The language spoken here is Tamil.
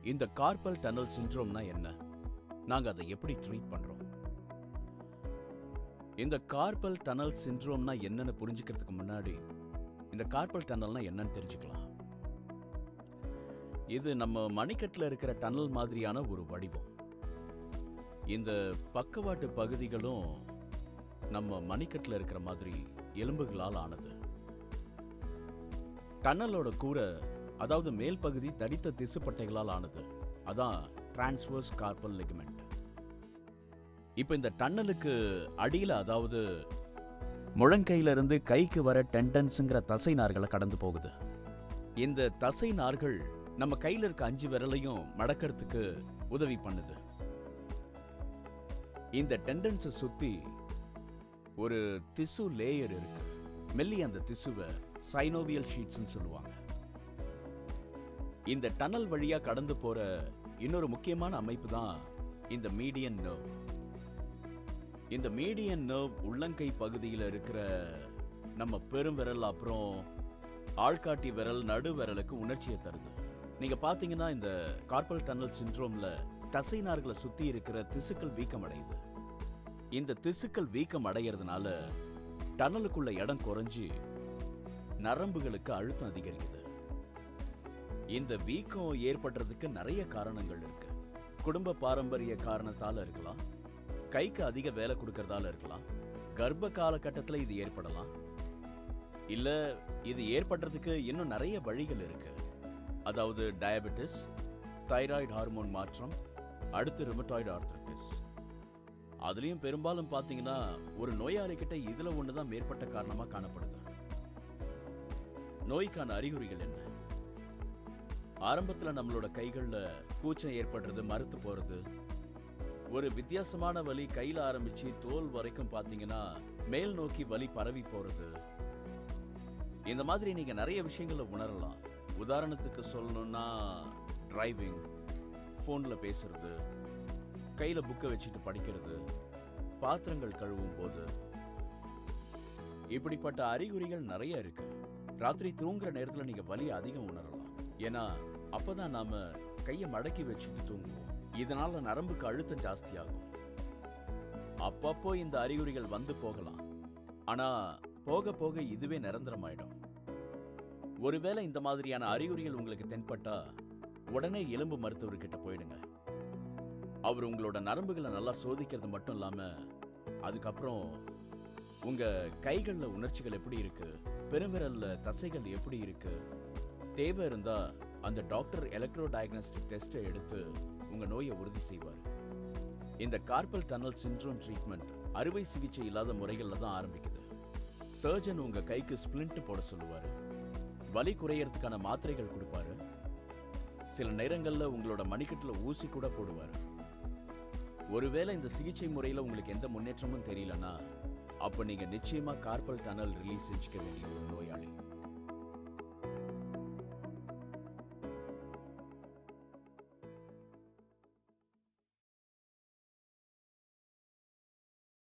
இந்த கார்பல் டனல் சிண்ட்ரோம்னா என்ன நாங்க அதை எப்படி ட்ரீட் பண்றோம் இந்த கார்பல் டனல் சிண்ட்ரோம்னா என்னன்னு புரிஞ்சுக்கிறதுக்கு முன்னாடி இந்த கார்பல் டனல்னா என்னன்னு தெரிஞ்சுக்கலாம் இது நம்ம மணிக்கட்டில் இருக்கிற டனல் மாதிரியான ஒரு வடிவம் இந்த பக்கவாட்டு பகுதிகளும் நம்ம மணிக்கட்டில் இருக்கிற மாதிரி எலும்புகளால் ஆனது டன்னலோட கூரை அதாவது மேல் பகுதி தடித்த திசுப்பட்டைகளால் ஆனது அதான் டிரான்ஸ்வர்ஸ் கார்பல் லிகமெண்ட் இப்போ இந்த டன்னலுக்கு அடியில் அதாவது முழங்கையில இருந்து கைக்கு வர டெண்டன்ஸுங்கிற தசை நார்களை கடந்து போகுது இந்த தசை நார்கள் நம்ம கையில இருக்க அஞ்சு விரலையும் மடக்கிறதுக்கு உதவி பண்ணுது இந்த டெண்டன்ஸை சுத்தி ஒரு திசு லேயர் இருக்கு மெல்லி அந்த திசுவை சைனோவியல் ஷீட்ஸ்னு சொல்லுவாங்க இந்த டனல் வழியா கடந்து போற இன்னொரு முக்கியமான அமைப்பு தான் இந்த மீடியன் நர்வ் இந்த மீடியன் நர்வ் உள்ளங்கை பகுதியில் இருக்கிற நம்ம பெருவிரல் அப்புறம் ஆள்காட்டி விரல் நடு விரலுக்கு உணர்ச்சியை தருது நீங்க பாத்தீங்கன்னா இந்த கார்பல் டனல் சிண்ட்ரோம்ல தசை நார்களை சுத்தி இருக்கிற திசுக்கள் வீக்கம் அடையுது இந்த திசுக்கள் வீக்கம் அடைகிறதுனால டனலுக்குள்ள இடம் குறைஞ்சு நரம்புகளுக்கு அழுத்தம் அதிகரிக்குது இந்த வீக்கம் ஏற்படுறதுக்கு நிறைய காரணங்கள் இருக்கு குடும்ப பாரம்பரிய காரணத்தால இருக்கலாம் கைக்கு அதிக வேலை கொடுக்கறதால இருக்கலாம் கர்ப்ப காலகட்டத்தில் இது ஏற்படலாம் இல்ல இது ஏற்படுறதுக்கு இன்னும் நிறைய வழிகள் இருக்கு அதாவது டயபெட்டிஸ் தைராய்டு ஹார்மோன் மாற்றம் அடுத்து ரிமட்டாய்டு ஆர்த்ரைட்டிஸ் அதுலயும் பெரும்பாலும் பாத்தீங்கன்னா ஒரு நோயாளி கிட்ட இதுல ஒண்ணுதான் மேற்பட்ட காரணமா காணப்படுது நோய்க்கான அறிகுறிகள் என்ன ஆரம்பத்துல நம்மளோட கைகள்ல கூச்சம் ஏற்படுறது மறுத்து போறது ஒரு வித்தியாசமான வலி கையில ஆரம்பிச்சு தோல் வரைக்கும் பாத்தீங்கன்னா மேல் நோக்கி வலி பரவி போறது இந்த மாதிரி நீங்க நிறைய விஷயங்களை உணரலாம் உதாரணத்துக்கு சொல்லணும்னா டிரைவிங் ஃபோன்ல பேசுறது கையில புக்கை வச்சுட்டு படிக்கிறது பாத்திரங்கள் கழுவும் போது இப்படிப்பட்ட அறிகுறிகள் நிறைய இருக்கு ராத்திரி தூங்குற நேரத்துல நீங்க வலி அதிகம் உணரலாம் ஏன்னா அப்பதான் நாம கையை மடக்கி வச்சுட்டு தூங்குவோம் இதனால நரம்புக்கு அழுத்தம் ஜாஸ்தியாகும் அப்பப்போ இந்த அறிகுறிகள் வந்து போகலாம் ஆனா போக போக இதுவே நிரந்தரமாயிடும் ஒருவேளை இந்த மாதிரியான அறிகுறிகள் உங்களுக்கு தென்பட்டா உடனே எலும்பு மருத்துவர்கிட்ட போயிடுங்க அவர் உங்களோட நரம்புகளை நல்லா சோதிக்கிறது மட்டும் இல்லாம அதுக்கப்புறம் உங்க கைகள்ல உணர்ச்சிகள் எப்படி இருக்கு பெருவிரல்ல தசைகள் எப்படி இருக்கு தேவை இருந்தா அந்த டாக்டர் எலக்ட்ரோ டயக்னாஸ்டிக் டெஸ்ட்டை எடுத்து உங்க நோயை உறுதி செய்வார் இந்த கார்பல் டனல் சிண்ட்ரோம் ட்ரீட்மெண்ட் அறுவை சிகிச்சை இல்லாத முறைகள்ல தான் ஆரம்பிக்குது சர்ஜன் உங்க கைக்கு ஸ்பிளிண்ட் போட சொல்லுவாரு வலி குறையறதுக்கான மாத்திரைகள் கொடுப்பாரு சில நேரங்கள்ல உங்களோட மணிக்கட்டுல ஊசி கூட போடுவாரு ஒருவேளை இந்த சிகிச்சை முறையில உங்களுக்கு எந்த முன்னேற்றமும் தெரியலனா அப்ப நீங்க நிச்சயமா கார்பல் டனல் ரிலீஸ் செஞ்சுக்க வேண்டிய ஒரு நோயாளி